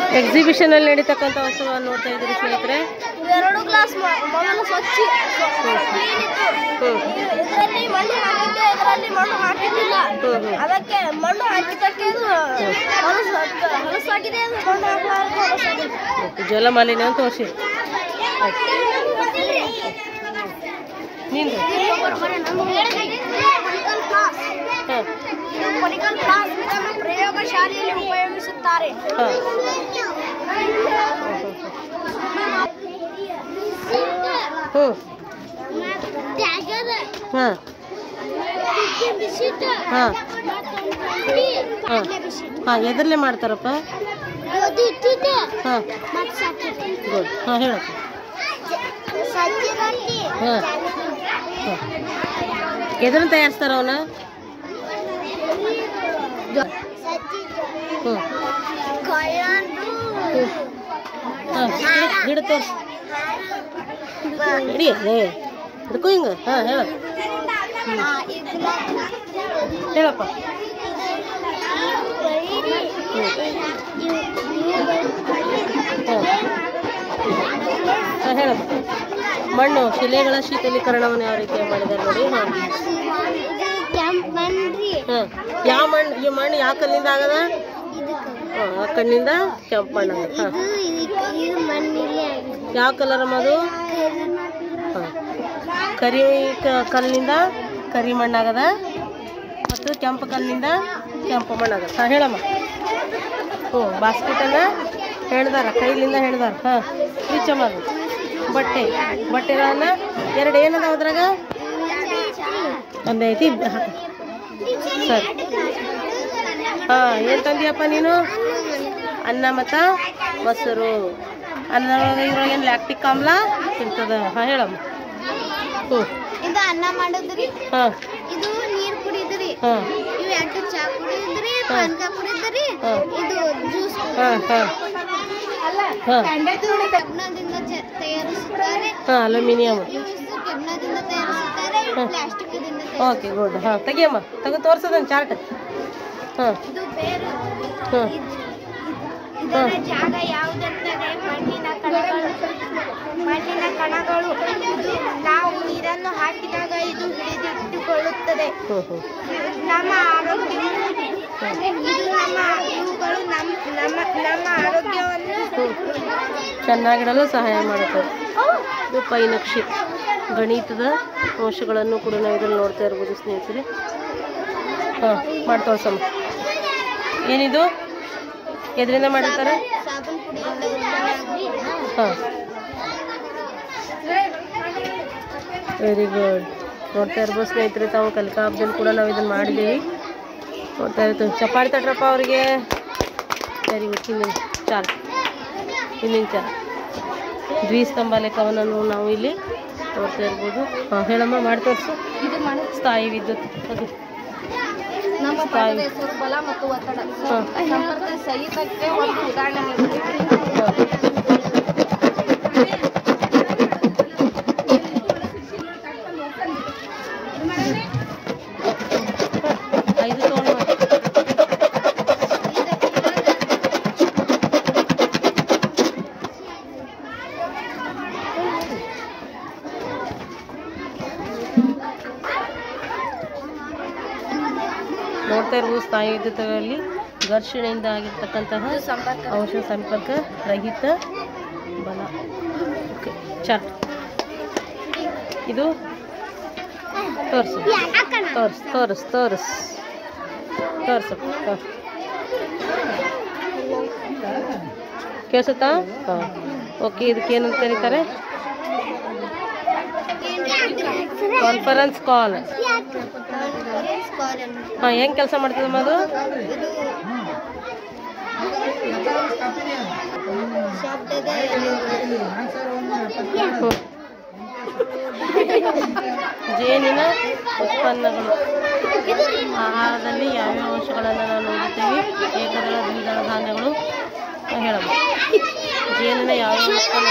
Exhibition ಅಲ್ಲಿ ನಡೀತಕ್ಕಂಥ ವಸ್ತುಗಳನ್ನು ನೋಡ್ತಾ ಇದ್ದೀರಿ ಸ್ನೇಹಿತರೆ ಎರಡು ಗ್ಲಾಸ್ ಮೊದಲು ಸ್ವಚ್ಛ ಕ್ಲೀನ್ ಇತ್ತು ಹ್ಮ್ ಇದರಲ್ಲಿ ಮಣ್ಣು ಹಾಕಿದ್ದೆ ಇದರಲ್ಲಿ ಮಣ್ಣು ಹಾಕಿದ್ದಿಲ್ಲ ಹ್ಮ್ ಹ್ಮ್ ಅದಕ್ಕೆ ಮಣ್ಣು ಹಾಕಿದ್ದಕ್ಕೆ ಅದು ಹೊಲಸು ಹೊಲಸಾಗಿದೆ ಅದು ಮಣ್ಣು ಹಾಕಲಾರದು ಹೊಲಸಾಗಿದೆ ಓಕೆ, ಜಲಮಾಲಿನ್ಯ ಅಂತ ತೋರಿಸಿ ನಿಂದು ಹಾಂ ಪೊಲಿಕಲ್ ಕ್ಲಾಸ್ ಇದನ್ನು ಪ್ರಯೋಗಶಾಲೆಯಲ್ಲಿ ಉಪಯೋಗಿಸುತ್ತಾರೆ ಹಾಂ ಹ್ಞೂ ಹಾಂ ಹಾಂ ಹಾಂ ಹಾಂ ಎದರಲ್ಲೇ ಮಾಡ್ತಾರಪ್ಪ ಹಾಂ ಗುಡ್ ಹಾಂ ಹೇಳಪ್ಪ ಹಾಂ ಹಾಂ ಎದನ್ನ ತಯಾರಿಸ್ತಾರ ಅವನ್ನ ಹ್ಞೂ ಹಾಂ ಗಿಡ ತೋರಿಸಿ ಹಿಡಿ ಲೇ ಹಿಡ್ಕೊ ಹಿಂಗೆ ಹಾಂ ಹೇಳ ಹೇಳಪ್ಪ ಹಾಂ ಹಾಂ ಹೇಳಪ್ಪ ಮಣ್ಣು ಶಿಲೆಗಳ ಶೀತಲೀಕರಣವನ್ನು ಯಾವ ರೀತಿ ಮಾಡಿದ್ದಾರೆ ನೋಡಿ ಹಾಂ ಹಾಂ ಯಾವ ಮಣ್ಣು ಈ ಮಣ್ಣು ಯಾವ ಕಲ್ಲಿಂದ ಆಗದ ಹಾಂ ಆ ಕಣ್ಣಿಂದ ಕೆಂಪು ಮಣ್ಣು ಆಗದ ಹಾಂ ಯಾವ ಕಲರ್ ಅಮ್ಮ ಅದು ಹಾಂ ಕರಿ ಕ- ಕಲ್ಲಿನಿಂದ ಕರಿ ಮಣ್ಣಾಗದ ಮತ್ತು ಕೆಂಪು ಕಲ್ಲಿನಿಂದ ಕೆಂಪು ಮಣ್ಣಾಗದ ಹಾಂ ಹೇಳಮ್ಮ ಹ್ಞೂ ಬಾಸ್ಕೆಟನ್ನು ಹೆಣ್ದಾರ ಕೈಲಿಂದ ಹೆಣ್ದಾರ ಹಾಂ ರೀಚಮ್ಮ ಅದು ಬಟ್ಟೆ ಬಟ್ಟೆಗಳನ್ನ ಎರಡು ಏನದ ಅದ್ರಾಗ ಒಂದೇ ಐತಿ ಹಾಕು ಸರಿ ಹಾಂ ಏನು ತಂದಿಯಪ್ಪ ನೀನು ಅನ್ನ ಮತ್ತು ಮೊಸರು ಅನ್ನದೊಳಗೆ ಇದ್ರೊಳಗೆ ಏನು ಲ್ಯಾಕ್ಟಿಕ್ ಆಮ್ಲ ಇರ್ತದ ಹಾಂ ಹೇಳಮ್ಮ ಹ್ಞೂ ಇದು ಅನ್ನ ಮಾಡೋದ್ರಿ ಹಾಂ ಇದು ನೀರ್ ಕುಡಿದ್ರಿ ಹಾಂ ಇವು ಎರಡು ಚಾ ಕುಡಿದ್ರಿ ಹಾ. ಪಾನಕ ಕುಡಿದ್ರಿ ಹಾ. ಇದು ಜ್ಯೂಸ್ ಹಾಂ ಹಾಂ ಹಾಂ ಇದು ಕಬ್ಬಿಣದಿಂದ ಚ- ತಯಾರಿಸುತ್ತಾರೆ ಹಾಂ ಅಲ್ಯೂಮಿನಿಯಮ್ ಜ್ಯೂಸ್ ಕಬ್ಬಿಣದಿಂದ ತಯಾರಿಸುತ್ತಾರೆ ಹಾ. ಪ್ಲಾಸ್ಟಿಕ್ ದಿಂದ ಓಕೆ ಗುಡ್ ಹಾಂ ತೆಗಿಯಮ್ಮ ತೆಗೆದು ತೋರ್ಸೋದನ್ ಚಾರ್ಟ್ ಹಾಂ ಇದು ಬೇರು ಹಾಂ ಇದರ ಜಾಗ ಯಾವುದೆಂದರೆ ಮಣ್ಣಿನ ಕಣಗಳು ಮಣ್ಣಿನ ಕಣಗಳು ಇದು ನಾವು ನೀರನ್ನು ಹಾಕಿದಾಗ ಇದು ಹಿಡಿದಿಟ್ಟುಕೊಳ್ಳುತ್ತದೆ ಹ್ಞೂ ಹ್ಞೂ ನಮ್ಮ ಆರೋಗ್ಯ ಇದು ನಮ್ಮ ಇವುಗಳು ನಮ್ಮ ನಮ್ಮ ನಮ್ಮ ಆರೋಗ್ಯವನ್ನು ಚೆನ್ನಾಗಿಡಲು ಸಹಾಯ ಮಾಡುತ್ತದೆ ಇದು ಪೈ ನಕ್ಷೆ ಗಣಿತದ ಅಂಶಗಳನ್ನು ಕೂಡ ನಾವು ಇದ್ರಲ್ಲಿ ನೋಡ್ತಾ ಇರ್ಬೋದು ಸ್ನೇಹಿತರೆ ಹಾಂ ಮಾಡಿ ತೋರ್ಸಮ್ಮ ಏನಿದು ಎದರಿಂದ ಮಾಡಿರ್ತಾರೆ ಸಾಬೂನ್ ಪುಡಿ ಹಾಂ ವೆರಿ ಗುಡ್ ನೋಡ್ತಾ ಇರ್ಬೋದು ಸ್ನೇಹಿತರೆ ತಾವು ಕಲಿಕಾ ಹಬ್ಬದಲ್ಲಿ ಕೂಡ ನಾವು ಇದನ್ನು ಮಾಡಿದ್ದೀವಿ ನೋಡ್ತಾ ಇರ್ತೀವಿ ಚಪಾತಿ ತಟ್ರಪ್ಪ ಅವರಿಗೆ ವೆರಿ ಗುಡ್ ಹಿಂದಿನ ಚಾಲ್ ಹಿಂದಿನ ಚಾಲ್ ದ್ವಿಸ್ತಂಭ ಲೆಕ್ಕವನ್ನು ನಾವು ಇಲ್ಲಿ ನೋಡ್ತಾ ಇರ್ಬೋದು ಹಾಂ ಹೇಳಮ್ಮ ಮಾಡಿ ತೋರಿಸು ಇದು ಮಾಡಿ ಸ್ಥಾಯಿ ವಿದ್ಯುತ್ ಅದು ನಮ್ಮ ಸ್ಥಾಯಿ ಪದದ ಹೆಸರು ಬಲ ಮತ್ತು ಒತ್ತಡ ಹಾಂ ಸಂಪರ್ಕ ಸಹಿತಕ್ಕೆ ಒಂದು ಉದಾಹರಣೆ ನೀಡುತ್ತೇವೆ ಐದು ತೊಗೊಂಡು ಮಾಡಿ ನೋಡ್ತಾ ಇರ್ಬೋದು ಸ್ಥಾಯಿ ವಿದ್ಯುತ್ಗಳಲ್ಲಿ ಘರ್ಷಣೆಯಿಂದ ಆಗಿರ್ತಕ್ಕಂತಹ ಸಂಪರ್ಕ ಔಷಧ ಸಂಪರ್ಕ ರಹಿತ ಬಲ ಓಕೆ ಚಾರ್ಟ್ ಇದು ತೋರಿಸು ತೋರ್ಸ್ ತೋರಿಸ್ ತೋರಿಸ್ ತೋರಿಸು ಹಾಂ ಕೇಳಿಸುತ್ತಾ ಹಾಂ ಓಕೆ ಇದಕ್ಕೆ ಏನಂತ ಕರೀತಾರೆ ಕಾನ್ಫರೆನ್ಸ್ ಕಾಲ್ ಹಾಂ ಹೆಂಗೆ ಕೆಲಸ ಮಾಡ್ತದಮ್ಮ ಅದು ಶಬ್ದದ ಹ್ಮ್. ಜೇನಿನ ಉತ್ಪನ್ನಗಳು ಆಹಾರದಲ್ಲಿ ಯಾವ್ಯಾವ ಅಂಶಗಳನ್ನು ನಾವು ನೋಡುತ್ತೇವೆ ಏಕದಳ ದ್ವಿದಳ ಧಾನ್ಯಗಳು ನಾವು ಹೇಳಬಹುದು ಜೇನಿನ ಯಾವ್ಯಾವ ಉತ್ಪನ್ನ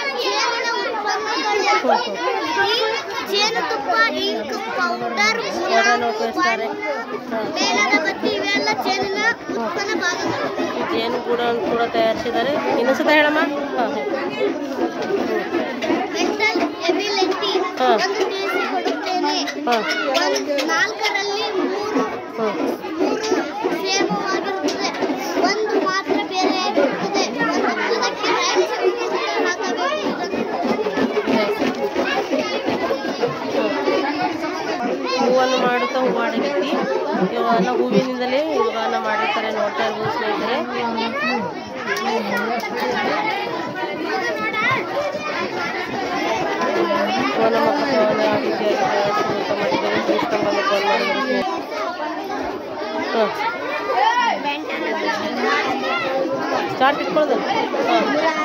ಹ್ಞೂ ಹ್ಞೂ ಜೇನುತುಪ್ಪ ಇಂಕ್ ಪೌಡರ್ ಯಾವ್ದನ್ನು ಉಪಯೋಗಿಸ್ತಾರೆ ಹಾಂ ಮೇಣದ ಬತ್ತಿ ಇವೆಲ್ಲ ಜೇನಿನ ಉತ್ಪನ್ನ ಭಾಗಗಳು ಜೇನು ಕೂಡ ಕೂಡ ತಯಾರಿಸಿದ್ದಾರೆ ಇನ್ನೊಂದ್ಸತ ಹೇಳಮ್ಮ ಹಾಂ ಮೆಂಟಲ್ ಎಬಿಲಿಟಿ ಹಾ. ಒಂದು ತಿಳಿಸಿಕೊಡುತ್ತೇನೆ ಹಾಂ ಒಂದು ನಾಲ್ಕರಲ್ಲಿ ಮೂರು ಹಾಂ ಮೂರು ಸೇಮವಾಗಿರುತ್ತದೆ ಒಂದು ಮಾತ್ರ ಬೇರೆಯಾಗಿರುತ್ತದೆ ಒಂದು ಅದಕ್ಕೆ ಹಾಕಬೇಕು ಹೂವನ್ನು ಮಾಡುತ್ತಾ ಹೂವಾಡಗತ್ತಿ ಇವೆಲ್ಲ ಹೂವಿನಿಂದಲೇ ಇವಾಗನ ಮಾಡಿರ್ತಾರೆ ನೋಡ್ತಾ ಇರ್ಬೋದು ಸ್ನೇಹಿತರೆ ಹೂವನ್ನು ಮಕ್ಕಳನ್ನು ಯಾವ ರೀತಿಯಾಗಿ ತಯಾರಿಸಿ ಊಟ ಮಾಡಿದ್ದಾರೆ ತಿಳಿಸ್ಕೊಂಡು ಫೋನ್ ಮಾಡಿದ್ದಾರೆ ಹಾಂ ಚಾರ್ಟ್ ಇಟ್ಕೊಳ್ಳೋದು ಹಾಂ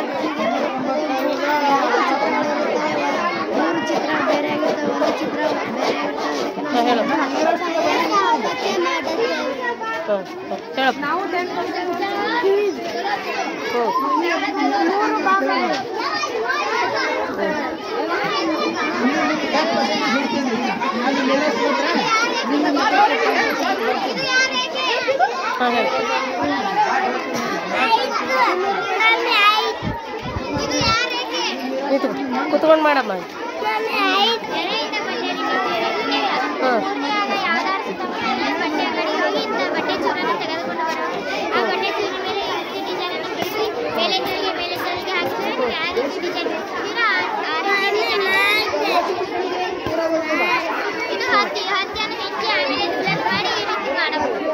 ಮೂರು ಚಿತ್ರ ಬೇರೆ ಆಗಿರ್ತವೆ ಒಂದು ಚಿತ್ರ ಬೇರೆ ಆಗಿರ್ತದೆ ಹಾಂ ಹೇಳು ಅದಕ್ಕೆ ಮಾಡುತ್ತೇವೆ ಹಾಂ ಹೇಳಪ್ಪ ನಾವು ಹ್ಞೂ ಮೂರು ಭಾಗಗಳು ಹಾಂ ಹೇಳು ಇದು ಯಾರಿಗೆ ನಿಂತು ಕುತ್ಕೊಂಡು ಮಾಡಮ್ಮ ಹಾಂ ಇದು ಹತ್ತಿ ಹತ್ತಿಯನ್ನು ಹೆಚ್ಚಿ ಆಮೇಲೆ ಪ್ಲಸ್ ಮಾಡಿ ಈ ರೀತಿ ಮಾಡಬಹುದು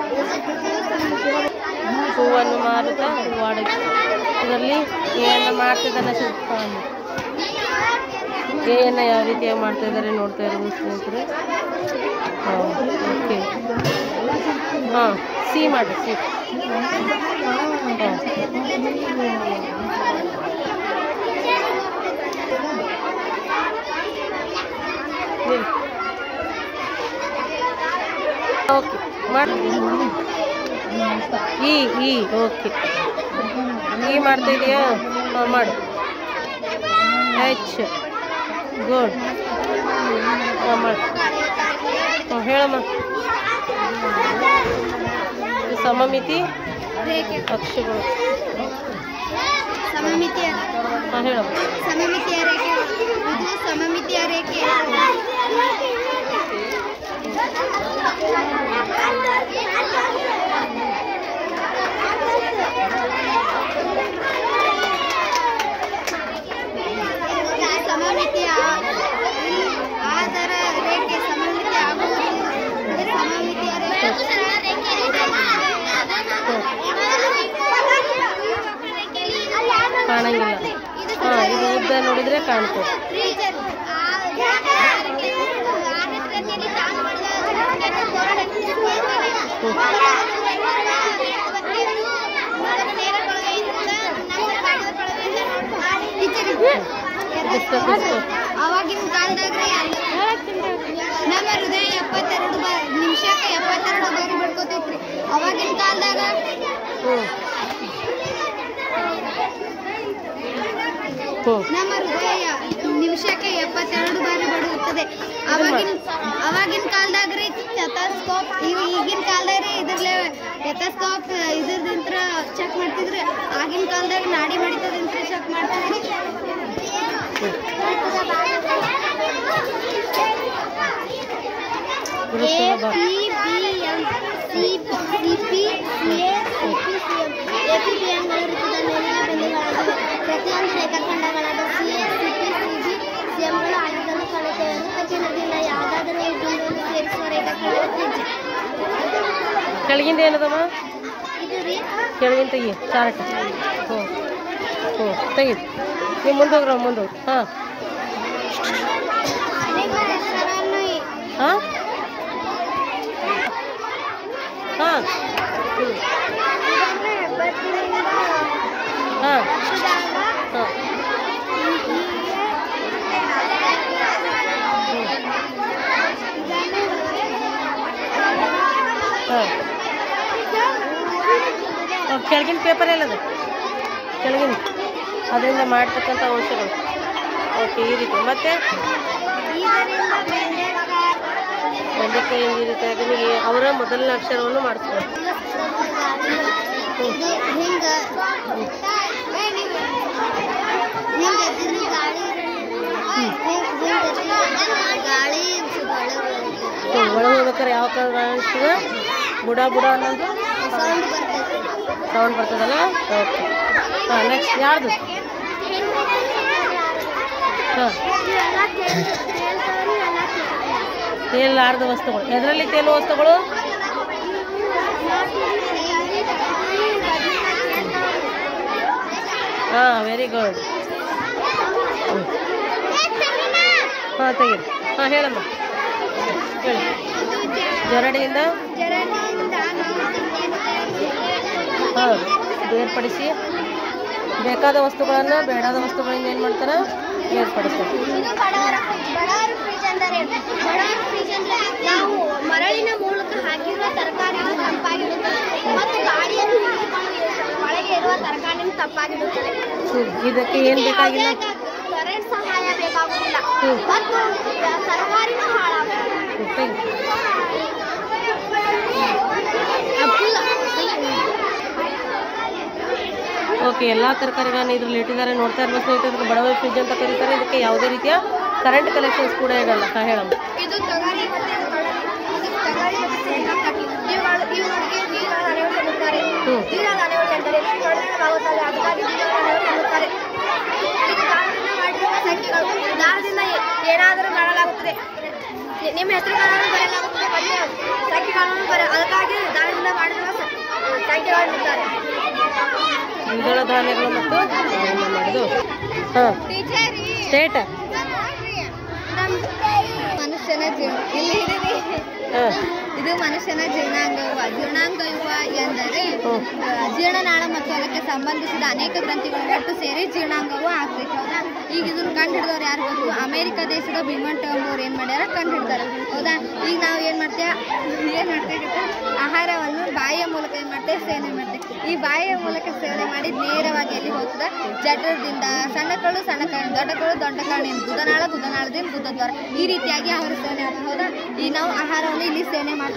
ಹೂವನ್ನು ಮಾರುತ್ತಾ ಹೂವಾಡಕ್ಕೆ ಇದರಲ್ಲಿ ಏನ ಮಾಡ್ತಿದ್ದಾನೆ ಹಾಂ ಏನ ಯಾವ ರೀತಿಯಾಗಿ ಮಾಡ್ತಾ ಇದ್ದಾರೆ ನೋಡ್ತಾ ಇರ್ಬೋದು ಸ್ನೇಹಿತರೆ ಹಾಂ ಓಕೆ ಹಾಂ ಸಿ ಮಾಡಿ ಸಿ ಹಾಂ ಓಕೆ ಮಾಡಿ ಈ ಈ ಓಕೆ ಈ ಮಾಡ್ತಾ ಇದೆಯಾ ಹಾಂ ಮಾಡು ಎಚ್ ಗುಡ್ ಹಾಂ ಮಾಡಿ ಹಾಂ ಹೇಳಮ್ಮ ಇದು ಸಮಮಿತಿ ರೇಖೆ ಅಕ್ಷಗಳು ಸಮಮಿತಿಯ ಹಾಂ ಹೇಳಮ್ಮ ಸಮಮಿತಿಯ ರೇಖೆ ಇದು ಸಮಮಿತಿಯ ರೇಖೆ ಸಮಮಿತಿಯ ಆಧಾರ ರೇಖೆ ಸಮಮಿತಿ ಆಗುವುದಿಲ್ಲ ಸಮಮಿತಿಯ ಕಾಣಂಗಿಲ್ಲ ಹಾಂ ಇದು ಉದ್ದ ನೋಡಿದರೆ ಕಾಣ್ತದೆ ಪುಸ್ತಕ ಪುಸ್ತಕ ಅವಾಗಿನ ಕಾಲದಾಗ ನಮ್ಮ ಹೃದಯ ಎಪ್ಪತ್ತೆರಡು ಬ ನಿಮಿಷಕ್ಕೆ ಎಪ್ಪತ್ತೆರಡು ಬಾರಿ ಬಡ್ಕೋತೈತ್ರಿ ಅವಾಗಿನ ಕಾಲದಾಗ ಹ್ಞೂ ಹ್ಞೂ ನಮ್ಮ ಹೃದಯ ನಿಮಿಷಕ್ಕೆ ಎಪ್ಪತ್ತೆರಡು ಬಾರಿ ಬಡಿಯುತ್ತದೆ ಅವಾಗಿನ ಅವಾಗಿನ ಕಾಲದಾಗ ರೀ ಸ್ಟೆಥೋಸ್ಕೋಪ್ ಇವು ಈಗಿನ ಕಾಲದಾಗ ರೀ ಇದ್ರಲ್ಲೇ ಸ್ಟೆಥೋಸ್ಕೋಪ್ ಇದ್ರದಿಂತ್ರ ಚೆಕ್ ಮಾಡ್ತಿದ್ರಿ ಆಗಿನ ಕಾಲದಾಗ ನಾಡಿ ಬಡಿತದಿಂತ್ರ ಚೆಕ್ ಮಾಡ್ತಿದ್ರಿ ಇದು ಎ ಸುಲಭ P B M C C P C A C P C M A P B ಎಂಗಳ ವೃತ್ತದ ಮೇಲಿನ ಬಿಂದುಗಳಾಗಿವೆ ಪ್ರತಿಯೊಂದು ರೇಖಾಖಂಡಗಳಾದ C A C P C B C ಎಂಗಳು ಆಗಿದ್ದನ್ನು ಕಲಿತೇವೆ ವೃತ್ತಕ್ಕೆ ನದಿಲ್ಲ ಯಾವುದಾದರೂ ಈ ಬಿಂದುವನ್ನು ಸೇರಿಸುವ ರೇಖಾಖಂಡದ ತ್ರಿಜ್ಯ ಕೆಳಗಿಂದ ಏನದಮ್ಮ ಇದು ರೀ ಕೆಳಗಿನ ತೆಗಿ ಚಾರ್ಟ್ ಹ್ಞೂ ಹ್ಞೂ ತೆಗಿ ನೀವು ಮುಂದೆ ಹೋಗ್ರ ಮುಂದೆ ಹೋಗಿ ಹಾಂ ಅನೇಕ ಹೆಸರನ್ನು ಈ- ಹಾಂ ಹಾಂ ಹ್ಞೂ ಇದನ್ನು ಹೆಬ್ಬೆಟ್ಟಿನಿಂದ ಹಾಂ ಹಚ್ಚಿದಾಗ ಹಾಂ ಹಾಂ ಕೆಳಗಿನ ಪೇಪರ್ ಎಲ್ಲದು ಕೆಳಗಿನ ಅದರಿಂದ ಮಾಡ್ತಕ್ಕಂಥ ಅಂಶಗಳು ಓಕೆ ಈ ರೀತಿ ಮತ್ತೆ ಇದರಿಂದ ಬೆಂಡೆಕಾಯಿ ಬೆಂಡೆಕಾಯಿ ಈ ರೀತಿಯಾಗಿ ನಿಮಗೆ ಅವರ ಮೊದಲನೇ ಅಕ್ಷರವನ್ನು ಮಾಡಿಸ್ಬೋದು ಇದು ಹಿಂಗ ಗಾಳಿ ಹ್ಞೂ ಒಳಗೆ ಹೋಗ್ಬೇಕಾರೆ ಯಾವ ಕಲರ್ ಅನಿಸ್ತದೆ ಬುಡ ಬುಡ ಅನ್ನೋದು ಸೌಂಡ್ ಬರ್ತೈತಿ ಸೌಂಡ್ ಬರ್ತದಲ್ಲ ಓಕೆ ಹಾಂ ನೆಕ್ಸ್ಟ್ ಯಾರ್ದು ಹಾಂ ತೇಲಾರ್ದ ವಸ್ತುಗಳು ಎದರಲ್ಲಿ ತೇಲುವ ವಸ್ತುಗಳು ಹಾಂ ವೆರಿ ಗುಡ್ ಹಾಂ ತೆಗೀರಿ ಹಾಂ ಹೇಳಮ್ಮ ಹೇಳಿ ಜರಡಿಯಿಂದ ಹಾಂ ಬೇರ್ಪಡಿಸಿ ಬೇಕಾದ ವಸ್ತುಗಳನ್ನು ಬೇಡಾದ ವಸ್ತುಗಳಿಂದ ಏನು ಮಾಡ್ತಾರೆ ಬೇರ್ಪಡಿಸ್ತಾರೆ ಇದು ಬಡವರ ಬಡವರ ಫ್ರಿಜ್ ಅಂದರೆ ಬಡವರ ಫ್ರಿಜ್ ಅಂದ್ರೆ ನಾವು ಮರಳಿನ ಮೂಲಕ ಹಾಕಿರುವ ತರಕಾರಿಗಳು ತಂಪಾಗಿರುತ್ತದೆ ಮತ್ತು ಗಾಳಿಯನ್ನು ಹೀರಿಕೊಂಡು ಒಳಗೆ ಇರುವ ತರಕಾರಿಯನ್ನು ತಂಪಾಗಿರುತ್ತದೆ ಹ್ಞೂ ಇದಕ್ಕೆ ಏನು ಬೇಕಾಗಿಲ್ಲ ಕರೆಂಟ್ ಸಹಾಯ ಬೇಕಾಗುವುದಿಲ್ಲ ಹ್ಞೂ ಮತ್ತು ತರಕಾರಿನೂ ಹಾಳಾಗುತ್ತದೆ ಹ್ಞೂ, ತೆಗಿ ಓಕೆ ಎಲ್ಲ ತರಕಾರಿಗಳನ್ನು ಇದ್ರಲ್ಲಿ ಇಟ್ಟಿದ್ದಾರೆ ನೋಡ್ತಾ ಇರುವ ಸ್ನೇಹಿತರು ಬಡವ ಫ್ರಿಜ್ ಅಂತ ಕರೀತಾರೆ ಇದಕ್ಕೆ ಯಾವುದೇ ರೀತಿಯ ಕರೆಂಟ್ ಕಲೆಕ್ಷನ್ಸ್ ಕೂಡ ಇರಲ್ಲ ಹಾಂ ಹೇಳಮ್ಮ ಇದು ತೊಗರಿ ಮತ್ತೆ ಇದು ತೊಗರಿ ಮತ್ತು ಶೇಂಗಾ ಕಟ್ಟಿ ಇವುಗಳು ಇವುಗಳಿಗೆ ನೀರಿನ ನನೆಗಳು ಎನ್ನುತ್ತಾರೆ ಹ್ಞೂ ನೀರಿನ ನನೆಗಳು ಎಂದರೆ ನೀರು ಕಡಿಮೆಯಾಗುತ್ತದೆ ಅದಕ್ಕಾಗಿ ನೀರಿನ ನನೆಗಳು ಎನ್ನುತ್ತಾರೆ ಇದು ದಾರದಿಂದ ಮಾಡಿರುವ ಸಂಖ್ಯೆಗಳು ದಾರದಿಂದ ಏ- ಏನಾದರೂ ಮಾಡಲಾಗುತ್ತದೆ ನಿ- ನಿಮ್ಮ ಹೆಸರುಗಳನ್ನು ಬರೆಯಲಾಗುತ್ತದೆ ಮತ್ತು ಸಂಖ್ಯೆಗಳನ್ನು ಬರೆ ಅದಕ್ಕಾಗಿ ದಾರದಿಂದ ಮಾಡಿರುವ ಸ- ಸಂಖ್ಯೆಗಳು ಎನ್ನುತ್ತಾರೆ ದ್ವಿದಳ ಧಾನ್ಯಗಳು ಮತ್ತು ಏನು ಮಾಡೋದು ಹಾಂ ಸ್ಟೇಟ್ ಮನುಷ್ಯನ ಜೀವನ ಇಲ್ಲಿ ಹಾಂ ಇದು ಮನುಷ್ಯನ ಜೀರ್ಣಾಂಗವ್ಯೂಹ ಜೀರ್ಣಾಂಗವ್ಯೂಹ ಎಂದರೆ ಹ್ಮ್. ಆ, ಜೀರ್ಣನಾಳ ಮತ್ತು ಅದಕ್ಕೆ ಸಂಬಂಧಿಸಿದ ಅನೇಕ ಗ್ರಂಥಿಗಳು ಒಟ್ಟು ಸೇರಿ ಜೀರ್ಣಾಂಗವು ಆಗ್ತೈತೆ ಹೌದಾ ಈಗ ಇದನ್ನ ಕಂಡು ಹಿಡಿದವ್ರು ಯಾರು ಗೊತ್ತು ಅಮೇರಿಕ ದೇಶದ ಬಿಮಂಟ್ ಅವ್ರು ಏನು ಮಾಡ್ಯಾರ ಕಂಡು ಹಿಡ್ದಾರ ಹೌದಾ ಈಗ ನಾವು ಏನು ಮಾಡ್ತೇವೆ ಏನು ಮಾಡ್ತೇವೆ ಗೊತ್ತಾ? ಆಹಾರವನ್ನು ಬಾಯಿಯ ಮೂಲಕ ಏನು ಮಾಡ್ತೇವೆ ಸೇವನೆ ಮಾಡ್ತೇವೆ ಈ ಬಾಯಿಯ ಮೂಲಕ ಸೇವನೆ ಮಾಡಿ ನೇರವಾಗಿ ಎಲ್ಲಿ ಹೋಗ್ತದೆ ಜಠರದಿಂದ ಸಣ್ಣ ಕಳ್ಳು ಸಣ್ಣ ಕಣ್ಣು ದೊಡ್ಡ ಕಳ್ಳು ದೊಡ್ಡ ಕಣ್ಣಿನ ಗುದನಾಳ ಗುದನಾಳದಿಂದ ಗುದದ್ವಾರ ಈ ರೀತಿಯಾಗಿ ಆಹಾರ ಸೇವನೆ ಆಗ್ತದೆ ಹೌದಾ ಈಗ ನಾವು ಆಹಾರವನ್ನು ಇಲ್ಲಿ ಸೇವನೆ ಮಾಡ್ತೇವೆ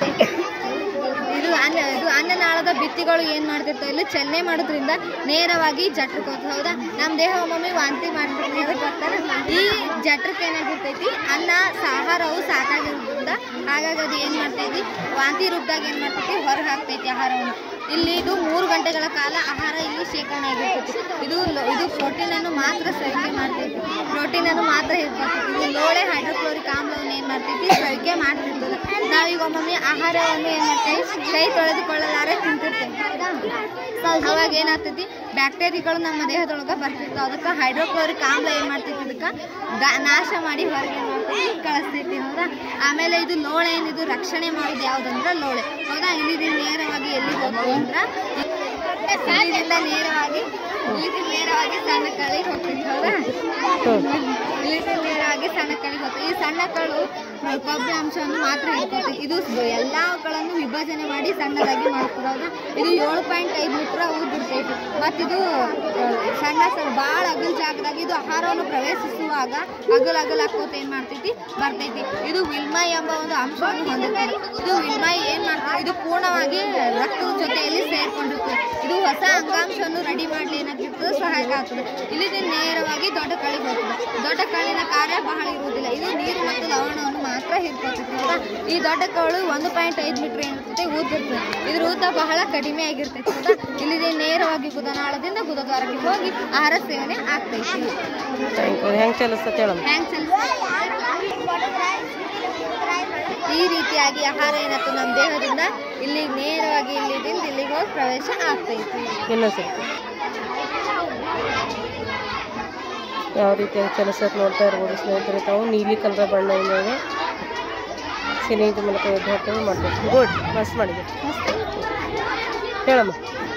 ಇದು ಅನ್ನ ಇದು ಅನ್ನನಾಳದ ಬಿತ್ತಿಗಳು ಏನು ಮಾಡ್ತಿರ್ತವೆ ಇಲ್ಲಿ ಚಲನೆ ಮಾಡೋದ್ರಿಂದ ನೇರವಾಗಿ ಜಠರಕ್ಕೆ ಹೋಗ್ತದೆ ಹೌದಾ ನಮ್ಮ ದೇಹ ಒಮ್ಮೊಮ್ಮೆ ವಾಂತಿ ಮಾಡ್ತಿರ್ತೀವಿ ಅದಕ್ಕೆ ಗೊತ್ತಾರ ಈ ಜಠರಕ್ಕೆ ಏನಾಗಿರ್ತೈತಿ ಅನ್ನ ಸ- ಆಹಾರವು ಸಾಕಾಗಿರೋದ್ರಿಂದ ಹಾಗಾಗಿ ಅದು ಏನು ಮಾಡ್ತೈತಿ ವಾಂತಿ ರೂಪದಾಗ ಏನು ಮಾಡ್ತೈತಿ ಹೊರಗೆ ಹಾಕ್ತೈತಿ ಆಹಾರವನ್ನು ಇಲ್ಲಿ ಇದು ಮೂರು ಗಂಟೆಗಳ ಕಾಲ ಆಹಾರ ಇಲ್ಲಿ ಶೇಖರಣೆ ಆಗಿರ್ತೈತಿ ಇದು ಲೊ- ಇದು ಪ್ರೋಟೀನನ್ನು ಮಾತ್ರ ಸೇವನೆ ಮಾಡ್ತೈತಿ ಪ್ರೋಟೀನನ್ನು ಮಾತ್ರ ಇರ್ತೈತಿ ಇದು ಲೋಳೆ ಹೈಡ್ರೋಕ್ಲೋರಿಕ್ ಆಮ್ಲವನ್ನು ಏನು ಮಾಡ್ತೈತಿ ಬಳಕೆ ಮಾಡ್ತಿರ್ತದೆ ನಾವೀಗ ಒಮ್ಮೊಮ್ಮೆ ಆಹಾರವನ್ನು ಏನು ಮಾಡ್ತೇವೆ ಕೈ ತೊಳೆದುಕೊಳ್ಳಲಾರೆ ತಿಂತಿರ್ತೇವೆ ಹೌದಾ ಅವಾಗ ಏನಾಗ್ತೈತಿ ಬ್ಯಾಕ್ಟೀರಿಯಾಗಳು ನಮ್ಮ ದೇಹದೊಳಗೆ ಬರ್ತಿರ್ತಾವೆ ಅದಕ್ಕೆ ಹೈಡ್ರೋಕ್ಲೋರಿಕ್ ಆಮ್ಲ ಏನು ಮಾಡ್ತೈತಿ ಇದಕ್ಕೆ ಗಾ- ನಾಶ ಮಾಡಿ ಹೊರಗೆ ಏನು ಮಾಡ್ತೈತಿ ಕಳಿಸ್ತೈತಿ ಹೌದಾ ಆಮೇಲೆ ಇದು ಲೋಳೆ ಏನಿದು ರಕ್ಷಣೆ ಮಾಡೋದು ಯಾವುದಂದ್ರೆ ಲೋಳೆ ಹೌದಾ ಇಲ್ಲಿಂದ ನೇರವಾಗಿ ಎಲ್ಲಿ ಹೋಗ್ತೀವಿ ಅಂದ್ರೆ ಇಲ್ಲಿಂದ ನೇರವಾಗಿ ಇಲ್ಲಿಂದ ನೇರವಾಗಿ ಸಣ್ಣ ಕಳಿಗೆ ಹೋಗ್ತೈತಿ ಹೌದಾ ಹ್ಞೂ ಇಲ್ಲಿಂದ ನೇರವಾಗಿ ಸಣ್ಣ ಕಳಿಗೆ ಹೋಗ್ತದೆ ಈ ಸಣ್ಣ ಕಳು ಕೊಬ್ಬರಿ ಅಂಶವನ್ನು ಮಾತ್ರ ಹಿಡ್ಕೊತೈತಿ ಇದು ಎಲ್ಲವುಗಳನ್ನು ವಿಭಜನೆ ಮಾಡಿ ಸಣ್ಣದಾಗಿ ಮಾಡ್ತದೆ ಹೌದಾ ಇದು ಏಳು ಪಾಯಿಂಟ್ ಐದು ಮೀಟ್ರ್ ಊದ್ ಬಿಡ್ತೈತಿ ಮತ್ತಿದು ಆ, ಸಣ್ಣ ಸಣ್ಣ ಭಾಳ ಅಗಲ್ ಜಾಗದಾಗ ಇದು ಆಹಾರವನ್ನು ಪ್ರವೇಶಿಸುವಾಗ ಅಗಲ್ ಅಗಲ್ ಹಾಕೋತ ಏನು ಮಾಡ್ತೈತಿ ಬರ್ತೈತಿ ಇದು ವಿಲ್ಮೈ ಎಂಬ ಒಂದು ಅಂಶವನ್ನು ಹೊಂದಿರ್ತದೆ ಇದು ವಿಲ್ಮೈ ಏನು ಮಾಡ್ತದೆ ಇದು ಪೂರ್ಣವಾಗಿ ರಕ್ತದ ಜೊತೆಯಲ್ಲಿ ಸೇರ್ಕೊಂಡಿರ್ತದೆ ಇದು ಹೊಸ ಅಂಗಾಂಶವನ್ನು ರೆಡಿ ಮಾಡಲಿ ಏನಾಗಿರ್ತದೆ ಸಹಾಯಕ ಆಗ್ತದೆ ಇಲ್ಲಿ ನೇರವಾಗಿ ದೊಡ್ಡ ಕಳಿಗೆ ಹೋಗ್ತದೆ ದೊಡ್ಡ ಕಳಿನ ಕಾರ್ಯ ಬಹಳ ಇರುವುದಿಲ್ಲ ಇದು ನೀರು ಮತ್ತು ಲವಣವನ್ನು ಮಾತ್ರ ಹಿಡ್ಕೊತೈತಿ ಹೌದಾ ಈ ದೊಡ್ಡ ಕಳು ಒಂದು ಪಾಯಿಂಟ್ ಐದು ಮೀಟರ್ ಏನಿರ್ತೈತೆ ಉದ್ದಿರ್ತದೆ ಇದ್ರ ಉದ್ದ ಬಹಳ ಕಡಿಮೆ ಆಗಿರ್ತೈತಿ ಹೌದಾ ಇಲ್ಲಿ ನೇರವಾಗಿ ಗುದನಾಳದಿಂದ ಗುದದ್ವಾರಕ್ಕೆ ಹೋಗಿ ಆಹಾರ ಸೇವನೆ ಆಗ್ತೈತಿ ಥ್ಯಾಂಕ್ ಯು ಹೆಂಗೆ ಚಲಿಸ್ತದೆ ಹೇಳಮ್ಮ ಹ್ಯಾಂಗ್ ಈ ರೀತಿಯಾಗಿ ಆಹಾರ ಏನಾಯ್ತು ನಮ್ಮ ದೇಹದಿಂದ ಇಲ್ಲಿ ನೇರವಾಗಿ ಇಲ್ಲಿದಿಂದ ಇಲ್ಲಿಗೆ ಹೋಗಿ ಪ್ರವೇಶ ಆಗ್ತೈತಿ ಇನ್ನೊಂದು ಸರಿ ಯಾವ ರೀತಿಯಾಗಿ ಚಲಿಸೋಕೆ ನೋಡ್ತಾ ಇರ್ಬೋದು ಸ್ನೇಹಿತರೆ ತಾವು ನೀಲಿ ಕಲರ್ ಬಣ್ಣದಿಂದ ಇದೆ ಸಿನಿಂಗ್ ಮೂಲಕ ವಿದ್ಯಾರ್ಥಿಗಳು ಮಾಡ್ಬೇಕು ಗುಡ್ ಮಸ್ತ್ ಮಾಡಿದೆ ಹೇಳಮ್ಮ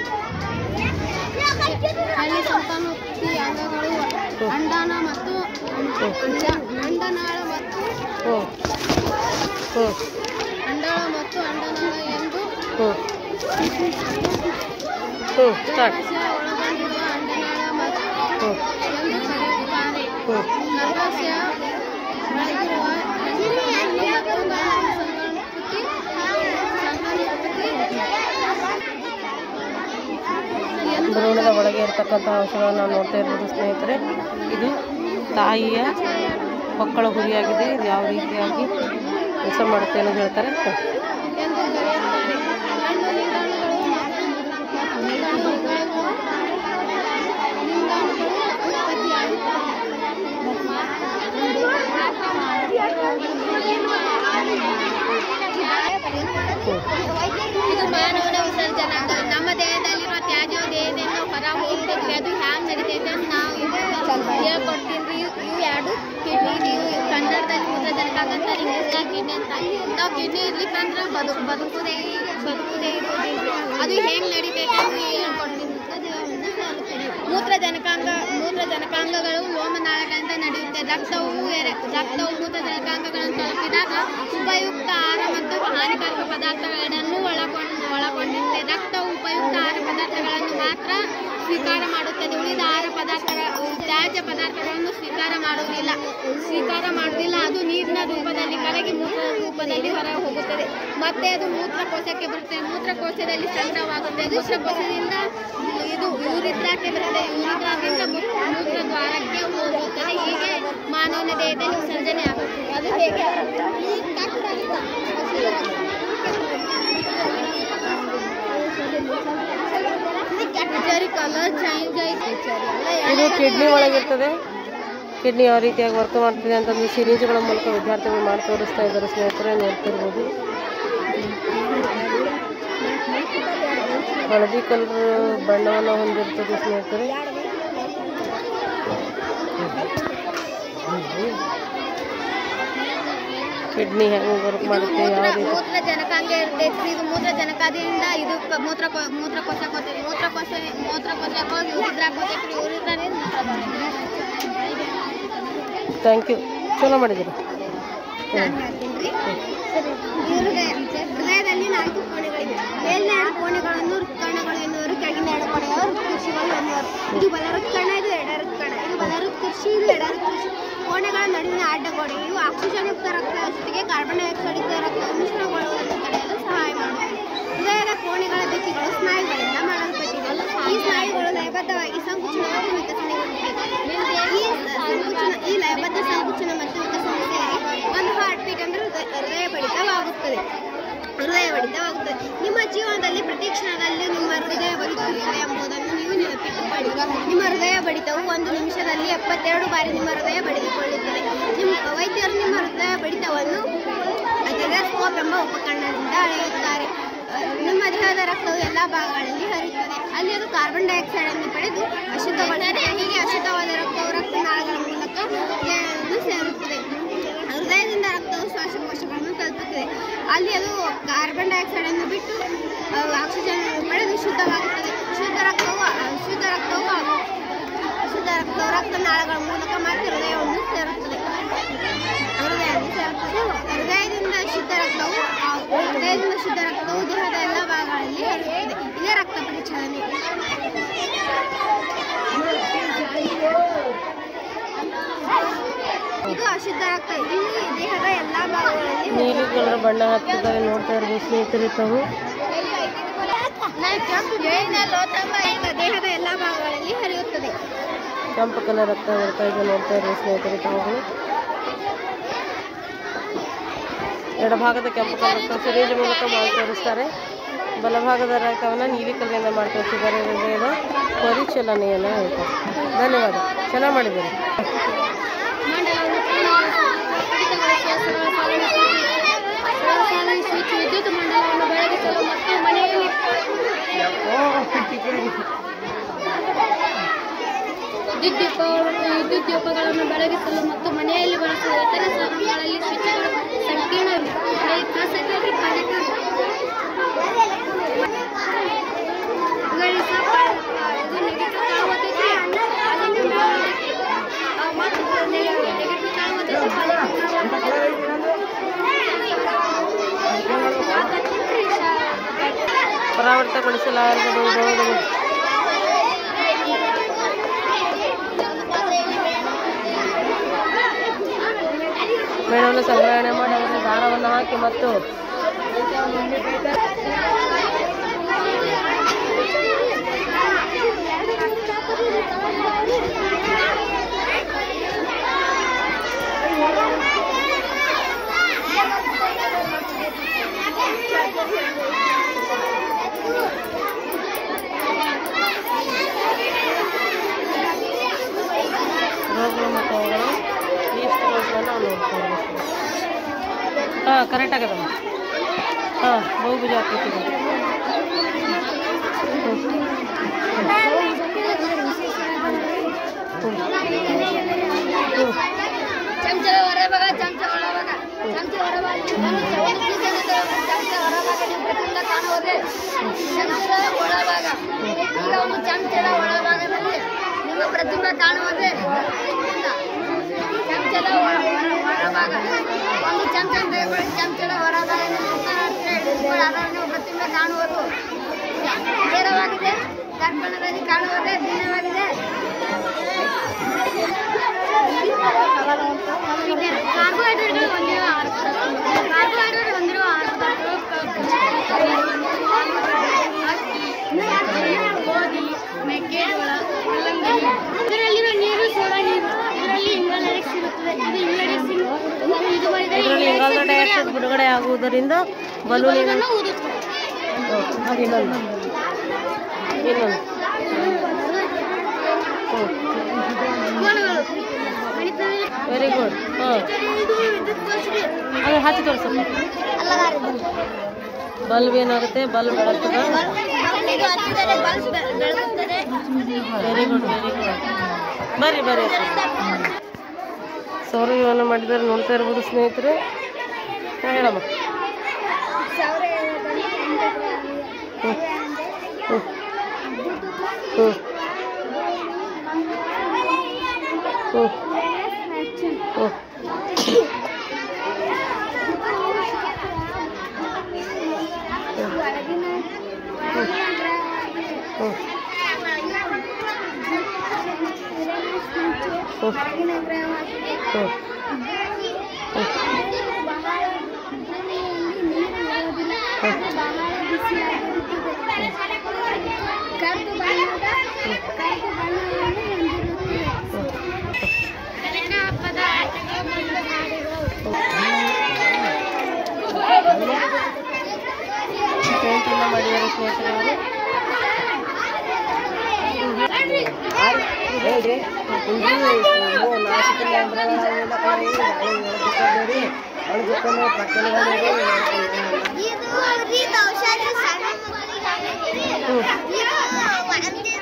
ಹಳ್ಳಿ ಸಂತಾನೋತ್ಪತ್ತಿ ಅಂಗಗಳು ಹ್ಮ್. ಅಂಡಾನ ಮತ್ತು ಹ್ಞೂ ಅಂಡ- ಅಂಡನಾಳ ಮತ್ತು ಹ್ಞೂ ಹ್ಞೂ ಅಂಡಾಳ ಮತ್ತು ಅಂಡನಾಳ ಎಂದು ಹ್ಞೂ ಹ್ಞೂ ಸ್ಟಾರ್ಟ್ ಗರ್ಭಾಶಯ ಒಳಗೊಂಡಿರುವ ಅಂಡನಾಳ ಮತ್ತು ಹ್ಞೂ ಎಂದು ಕರೆಯುತ್ತಾರೆ ಹ್ಞೂ ಗರ್ಭಾಶಯ ಒಳಗಿರುವ ಹೆಣ್ಣು ಮತ್ತು ಗಂಡು ಸಂತಾನೋತ್ಪತ್ತಿ ಸಂತಾನೋತ್ಪತ್ತಿ ಎಂದು ಭ್ರೂಣದ ಒಳಗೆ ಇರ್ತಕ್ಕಂಥ ಅಂಶಗಳನ್ನು ನಾವು ನೋಡ್ತಾ ಇರ್ಬೋದು ಸ್ನೇಹಿತರೆ ಇದು ತಾಯಿಯ ಮಕ್ಕಳ ಹುರಿಯಾಗಿದೆ ಇದು ಯಾವ ರೀತಿಯಾಗಿ ಕೆಲಸ ಮಾಡುತ್ತೆ ಅನ್ನೋದು ಹೇಳ್ತಾರೆ ಎಂದು ಕರೆಯುತ್ತಾರೆ ಗಂಡು ಲಿಂಗಾಣುಗಳು ಮತ್ತು ಹೆಣ್ಣು ಲಿಂಗಾಣುಗಳು ಇದು ಮಾನವನ ವಿಸರ್ಜನಾಂಗ ನಮ್ಮ ದೇಹದಲ್ಲಿರುವ ತ್ಯಾಜ್ಯ ದೇಹದಿಂದ ಹೊರ ಹೋಗುತ್ತದೆ ಅದು ಹ್ಯಾಂಗ್ ನಡೀತೈತೆ ಅಂತ ನಾವು ಇದು ಹೇಳ್ಕೊಡ್ತೀನಿ ಇವು ಇವು ಎರಡು ಕಿಡ್ನಿ ಇವು ಕನ್ನಡದಲ್ಲಿ ಮೂತ್ರಜನಕಾಂಗ ಅಂತ ಇಂಗ್ಲೀಷ್ನಾಗ ಕಿಡ್ನಿ ಅಂತ ನಾವು ಕಿಡ್ನಿ ಇರ್ಲಿಕ್ಕಂದ್ರೆ ಬದು ಬದುಕುದೇ ಬದುಕುದೇ ಇರೋದಿಲ್ಲ ಅದು ಹೆಂಗ್ ನಡೀತೈತೆ ಅಂತ ಹೇಳ್ಕೊಡ್ತೀನಿ ಅದು ಒಂದು ಹೇಳುತ್ತೇನೆ. ಮೂತ್ರಜನಕಾಂಗ ಮೂತ್ರಜನಕಾಂಗಗಳು ಲೋಮನಾಳಗಳಿಂದ ನಡೆಯುತ್ತೆ ರಕ್ತವು ಎರೆ- ರಕ್ತವು ಮೂತ್ರಜನಕಾಂಗಗಳನ್ನು ತಲುಪಿದಾಗ ಉಪಯುಕ್ತ ಆಹಾರ ಮತ್ತು ಹಾನಿಕಾರಕ ಪದಾರ್ಥಗಳನ್ನು ಒಳಗೊಂಡು ಒಳಗೊಂಡಿರುತ್ತೆ ರಕ್ತವು ಉಪಯುಕ್ತ ಆಹಾರ ಪದಾರ್ಥಗಳನ್ನು ಮಾತ್ರ ಸ್ವೀಕಾರ ಮಾಡುತ್ತದೆ ಉಳಿದ ಆಹಾರ ಪದಾರ್ಥಗಳ ತ್ಯಾಜ್ಯ ಪದಾರ್ಥಗಳನ್ನು ಸ್ವೀಕಾರ ಮಾಡುವುದಿಲ್ಲ ಸ್ವೀಕಾರ ಮಾಡುವುದಿಲ್ಲ ಅದು ನೀರಿನ ರೂಪದಲ್ಲಿ ಕರಗಿ ಮೂತ್ರ ರೂಪದಲ್ಲಿ ಹೊರ ಹೋಗುತ್ತದೆ ಮತ್ತೆ ಅದು ಮೂತ್ರಕೋಶಕ್ಕೆ ಬರುತ್ತೆ ಮೂತ್ರಕೋಶದಲ್ಲಿ ಸಂಗ್ರಹವಾಗುತ್ತೆ ಮೂತ್ರಕೋಶದಿಂದ ಇದು ಯೂರಿದ್ರಾಕ್ಕೆ ಬರುತ್ತೆ ಯೂರಿದ್ರಾದಿಂದ ಮೂತ್ರ ದ್ವಾರಕ್ಕೆ ಹೋಗುತ್ತದೆ ಹೀಗೆ ಮಾನವನ ದೇಹದಲ್ಲಿ ವಿಸರ್ಜನೆ ಆಗುತ್ತೆ ಅದು ಹೇಗೆ ಕಲರ್ ಚೇಂಜ್ ಐತೆ ಇದು ಕಿಡ್ನಿ ಒಳಗಿರ್ತದೆ ಕಿಡ್ನಿ ಯಾವ ರೀತಿಯಾಗಿ ವರ್ಕ್ ಮಾಡ್ತಿದೆ ಅಂತಂದು ಸಿರೀಸ್ಗಳ ಮೂಲಕ ವಿದ್ಯಾರ್ಥಿಗಳು ಮಾಡಿ ತೋರಿಸ್ತಾ ಇದ್ದಾರೆ ಸ್ನೇಹಿತರೆ ನೋಡ್ತಿರ್ಬೋದು ಹಳದಿ ಕಲರ್ ಬಣ್ಣವನ್ನು ಹೊಂದಿರ್ತದೆ ಸ್ನೇಹಿತರೆ ಕಿಡ್ನಿ ಹೆಂಗೆ ವರ್ಕ್ ಮಾಡುತ್ತೆ ಯಾವ ರೀತಿ ಮೂತ್ರ ಜನಕಾಂಗ ಇರ್ತೈತಿ ಇದು ಮೂತ್ರ ಜನಕಾದಿಂದ ಇದು ಕ- ಮೂತ್ರ ಮೂತ್ರಕೋಶ ಹೋಗ್ತೈತಿ ಮೂತ್ರಕೋಶ ಮೂತ್ರಕೋಶ ಹೋಗಿ ಯೂರಿದ್ರಾಕ್ ಹೋಗ್ತೈತಿ ಯೂರಿದ್ರಿಂದ ಥ್ಯಾಂಕ್ ಯು ಚಲೋ ಮಾಡಿದ್ದೀರಿ ಹ್ಞೂ ಹೃದಯದಲ್ಲಿ ನಾಲ್ಕು ಕೋಣೆಗಳಿವೆ ಮೇಲಿನ ಎರಡು ಕೋಣೆಗಳನ್ನು ಹೃತ್ಕರ್ಣಗಳು ಎನ್ನುವರು ಕೆಳಗಿನ ಎರಡು ಕೋಣೆಗಳು ಹೃತ್ಕೃಷಿಗಳು ಎನ್ನುವರು ಇದು ಬಲ ಹೃತ್ಕರ್ಣ ಇದು ಎಡ ಹೃತ್ಕರ್ಣ ಇದು ಬಲ ಹೃತ್ಕೃಷಿ ಇದು ಎಡ ಹೃತ್ಕೃಷಿ ಕೋಣೆಗಳ ನಡುವಿನ ಅಡ್ಡಗೋಡೆ ಇವು ಆಕ್ಸಿಜನ್ ಯುಕ್ತ ರಕ್ತದ ಜೊತೆಗೆ ಕಾರ್ಬನ್ ಡೈಆಕ್ಸೈಡ್ ಯುಕ್ತ ರಕ್ತವು ಮಿಶ್ರಣಗೊಳ್ಳುವುದನ್ನು ತಡೆಯಲು ಸಹಾಯ ಮಾಡುತ್ತದೆ ಹೃದಯದ ಕೋಣೆಗಳ ಬೆಕ್ಕಿಗಳು ಸ್ನಾಯುಗಳಿಂದ ಮಾಡಲ್ಪಟ್ಟಿವೆ ಈ ಸ್ನಾಯುಗಳು ಲಯಬದ್ಧವಾಗಿ ಸಂಕುಚನವಾಗಿ ವಿಕಸನಗೊಳ್ಳುತ್ತವೆ ಈ ಸಂಕುಚನ ಈ ಲಯಬದ್ಧ ಸಂಕುಚನ ಮತ್ತು ವಿಕಸನ ಸೇರಿ ಒಂದು ಹಾರ್ಟ್ ಬೀಟ್ ಅಂದ್ರೆ ಹೃದಯ ಹೃದಯ ಬಡಿತವಾಗುತ್ತದೆ ಹೃದಯ ಬಡಿತವಾಗುತ್ತದೆ ನಿಮ್ಮ ಜೀವನದಲ್ಲಿ ಪ್ರತಿ ಕ್ಷಣದಲ್ಲಿ ನಿಮ್ಮ ಹೃದಯ ಬಡಿತವಿದೆ ಎಂಬುದನ್ನು ನೀವು ನೆನಪಿಟ್ಟುಕೊಳ್ಳಿ ನಿಮ್ಮ ಹೃದಯ ಬಡಿತವು ಒಂದು ನಿಮಿಷದಲ್ಲಿ ಎಪ್ಪತ್ತೆರಡು ಬಾರಿ ನಿಮ್ಮ ಹೃದಯ ಬಡಿದುಕೊಳ್ಳುತ್ತದೆ ನಿಮ್ಮ ವೈದ್ಯರು ನಿಮ್ಮ ಹೃದಯ ಬಡಿತವನ್ನು ಸ್ಕೋಪ್ ಎಂಬ ಉಪಕರಣದಿಂದ ಅಳೆಯುತ್ತಾರೆ ಅಹ್, ನಿಮ್ಮ ದೇಹದ ರಕ್ತವು ಎಲ್ಲ ಭಾಗಗಳಲ್ಲಿ ಹರಿಯುತ್ತದೆ ಅಲ್ಲಿ ಅದು ಕಾರ್ಬನ್ ಡೈಆಕ್ಸೈಡ್ ಅನ್ನು ಪಡೆದು ಅಶುದ್ಧಗೊಳ್ಳುತ್ತದೆ ಹೀಗೆ ಅಶುದ್ಧವಾದ ರಕ್ತವು ರಕ್ತನಾಳಗಳ ಮೂಲಕ ದೇಹವನ್ನು ಸೇರುತ್ತದೆ ಹೃದಯದಿಂದ ರಕ್ತವು ಶ್ವಾಸಕೋಶಗಳನ್ನು ತಲುಪುತ್ತದೆ ಅಲ್ಲಿ ಅದು ಕಾರ್ಬನ್ ಡೈಆಕ್ಸೈಡ್ ಅನ್ನು ಬಿಟ್ಟು ಅಹ್, ಆಕ್ಸಿಜನ್ ಅನ್ನು ಪಡೆದು ಶುದ್ಧವಾಗುತ್ತದೆ ಶುದ್ಧ ರಕ್ತವು ಶುದ್ಧ ರಕ್ತವು ಶುದ್ಧ ರಕ್ತವು ರಕ್ತನಾಳಗಳ ಮೂಲಕ ಮತ್ತೆ ಹೃದಯವನ್ನು ಸೇರುತ್ತದೆ ಹೃದಯವನ್ನು ಸೇರುತ್ತದೆ ಹೃದಯದಿಂದ ಶುದ್ಧ ರಕ್ತವು ಆ, ಹೃದಯದಿಂದ ಶುದ್ಧ ರಕ್ತವು ದೇಹದ ಎಲ್ಲ ಭಾಗಗಳಲ್ಲಿ ಹರಿಯುತ್ತದೆ ಇದೇ ರಕ್ತ ಪರಿಚಲನೆ ಇದು ಅಶುದ್ಧ ರಕ್ತ ಇಲ್ಲಿ ದೇಹದ ಎಲ್ಲ ಭಾಗಗಳಲ್ಲಿ ನೀಲಿ ಕಲರ್ ಬಣ್ಣ ಹತ್ತಿದ್ದಾರೆ ನೋಡ್ತಾ ಇರ್ಬೋದು ಸ್ನೇಹಿತರೆ ತಾವು ದೇಹದ ಎಲ್ಲ ಭಾಗಗಳಲ್ಲಿ ಹರಿಯುತ್ತದೆ ಕೆಂಪು ಕಲರ್ ರಕ್ತ ಬರ್ತಾ ಇದೆ ನೋಡ್ತಾ ಇರ್ಬೋದು ಸ್ನೇಹಿತರೆ ತಾವುಗಳು ಎಡಭಾಗದ ಕೆಂಪು ಕಲರ್ ರಕ್ತ ಸಿರೇಜ್ ಮೂಲಕ ಮಾಡಿ ತೋರಿಸ್ತಾರೆ ಬಲಭಾಗದ ರಕ್ತವನ್ನು ನೀಲಿ ಕಲರಿಂದ ಮಾಡಿ ತೋರಿಸಿದ್ದಾರೆ ಹೃದಯದ ಪರಿಚಲನೆಯನ್ನು ಹೇಳ್ತಾರೆ ಧನ್ಯವಾದ ಚೆನ್ನಾಗಿ ಮಾಡಿದ್ದೀರಿ ಸ್ವಿಚ್ ವಿದ್ಯುತ್ ಮಂಡಲವನ್ನು ಬೆಳಗಿಸಲು ಮತ್ತು ಮನೆಯಲ್ಲಿ ವಿದ್ಯುತ್ ದೀಪಗಳು ವಿದ್ಯುತ್ ದೀಪಗಳನ್ನು ಬೆಳಗಿಸಲು ಮತ್ತು ಮನೆಯಲ್ಲಿ ಬಳಸುವ ಇತರ ಸಾಧನಗಳಲ್ಲಿ ಸ್ವಿಚ್ಗಳು ಸಂಕೀರ್ಣ ಖಾಸಗಿ ಕನೆಕ್ಟರ್ ಇದು ನೆಗೆಟಿವ್ ಕಾಣುವುದಕ್ಕೆ ಅಲ್ಲಿಂದ ಮತ್ತು ನೆಗೆಟಿವ್ ಕಾಣುವುದಕ್ಕೆ ಪರಾವರ್ತಗೊಳಿಸಲಾಗದ ವಿಭವಗಳು ಮೇಣವನ್ನು ಸಂಗ್ರಹಣೆ ಮಾಡಿ ಅದರಲ್ಲಿ ದಾರವನ್ನು ಹಾಕಿ ಮತ್ತು ಹೋಗೋಣ ಈಸ್ಟ್ ರೋಡ್ನ ನಾವು ನೋಡ್ಕೊಂಡು ಹಾಂ ಕರೆಕ್ಟ್ ಆಗದಮ್ಮ ಹಾಂ ಬಹುಭುಜ ಹಾಕ್ಬೇಕಿದೆ ಹ್ಞೂ ಚಮಚ ಹೊರಭಾಗ ಚಮಚ ಒಳಭಾಗ ಚಮಚ ಹೊರಭಾಗ ಚಮಚ ಹೊರಭಾಗ ನೀವು ಪ್ರತಿಯೊಂದು ಕಾಣುವುದೇ ಚಮಚದ ಒಳಭಾಗ ಈಗ ಒಂದು ಚಮಚದ ಒಳಭಾಗದಲ್ಲಿ ನಿಮ್ಮ ಪ್ರತಿಬಿಂಬ ಕಾಣುವುದೇ ಚಮಚದ ಒಳ- ಹೊರ- ಹೊರಭಾಗ ಒಂದು ಚಮಚ ತೆಗೆದುಕೊಳ್ಳಿ ಚಮಚದ ಹೊರಭಾಗದಲ್ಲಿ ಇಟ್ಕೊಳ್ಳಿ ಅದನ್ನು ನೀವು ಪ್ರತಿಬಿಂಬ ಕಾಣುವುದು ನೇರವಾಗಿದೆ ದರ್ಪಣದಲ್ಲಿ ಕಾಣುವುದೇ ಭಿನ್ನವಾಗಿದೆ ಕಾರ್ಬೋಹೈಡ್ರೇಟ್ಗಳು ಹೊಂದಿರುವ ಆಹಾರ ಕಾರ್ಬೋಹೈಡ್ರೇಟ್ ಹೊಂದಿರುವ ಆಹಾರ ಗೋಧಿ ಮೆಕ್ಕೆಜೋಳ ಕಲ್ಲಂಗಡಿ ಇದರಲ್ಲಿರುವ ನೀರು ಸೋಡಾ ನೀರು ಇದರಲ್ಲಿ ಇಂಗಾಲ ಡೈಆಕ್ಸೈಡ್ ಇರುತ್ತದೆ ಇದು ಇಂಗಾಲ ಡೈಆಕ್ಸೈಡ್ ಇದು ಮಾಡಿದರೆ ಇದರಲ್ಲಿ ಇಂಗಾಲದ ಡೈಆಕ್ಸೈಡ್ ಬಿಡುಗಡೆ ಆಗುವುದರಿಂದ ಬಲೂನಿನ ಬಲೂನನ್ನು ಊದುತ್ತದೆ ಇನ್ನೊಂದು ಇನ್ನೊಂದು ಹ್ಞೂ ಕೋಣಗಳು ಗಣಿತದಲ್ಲಿ ವೆರಿ ಗುಡ್ ಹಾಂ ಇದು ವಿದ್ಯುತ್ ಕೋಶಗಳು ಅದು ಹಚ್ಚಿ ತೋರಿಸಪ್ಪ ಬಲ್ಬ್ ಏನಾಗುತ್ತೆ ಬಲ್ಬ್ ಬೆಳಗ್ತದೆ ಇದು ಹಚ್ಚಿದರೆ ಬಲ್ಬ್ ಬೆಳಗುತ್ತದೆ ವೆರಿ ಗುಡ್ ವೆರಿ ಗುಡ್ ಬರ್ರಿ ಬರ್ರಿ ಸೌರವ್ಯೂಹನ ಮಾಡಿದರೆ ನೋಡ್ತಾ ಇರ್ಬೋದು ಸ್ನೇಹಿತರೆ ಹಾಂ ಹೇಳಮ್ಮ ಸಾವಿರ ಹ್ಞೂ ಹ್ಞೂ ಹ್ಞೂ ಹ್ಞೂ ಹ್ಞೂ ಹ್ಞೂ ಹ್ಞೂ ಹ್ಞೂ ಕಪ್ಪು ಬಣ್ಣದ ಕಪ್ಪು ಬಣ್ಣವನ್ನು ಹೊಂದಿರುತ್ತದೆ ಕನ್ನಡ ಹಬ್ಬದ ಆಟಗಳು ಮತ್ತು ಹಾಡುಗಳು ಪೇಂಟಿಂದ ಮಾಡಿದ್ದಾರೆ ಸ್ನೇಹಿತರೆ ಅವರು ಇದು ರೀ ಔಷಧಿ ಸಣ್ಣ ಮಕ್ಕಳಿಗೆ ಹಾಕಿದ್ದೀರಿ. ಇದು ಒಂದೇ